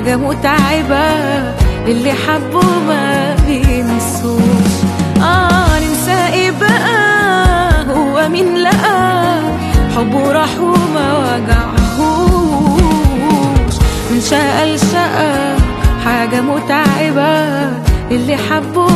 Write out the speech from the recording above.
حاجة متعبة اللي حبه ما بينسوش اه ننسى ايه بقى هو مين لقى حبه راح وما وجعهوش من شقى لشقى حاجة متعبة اللي حبه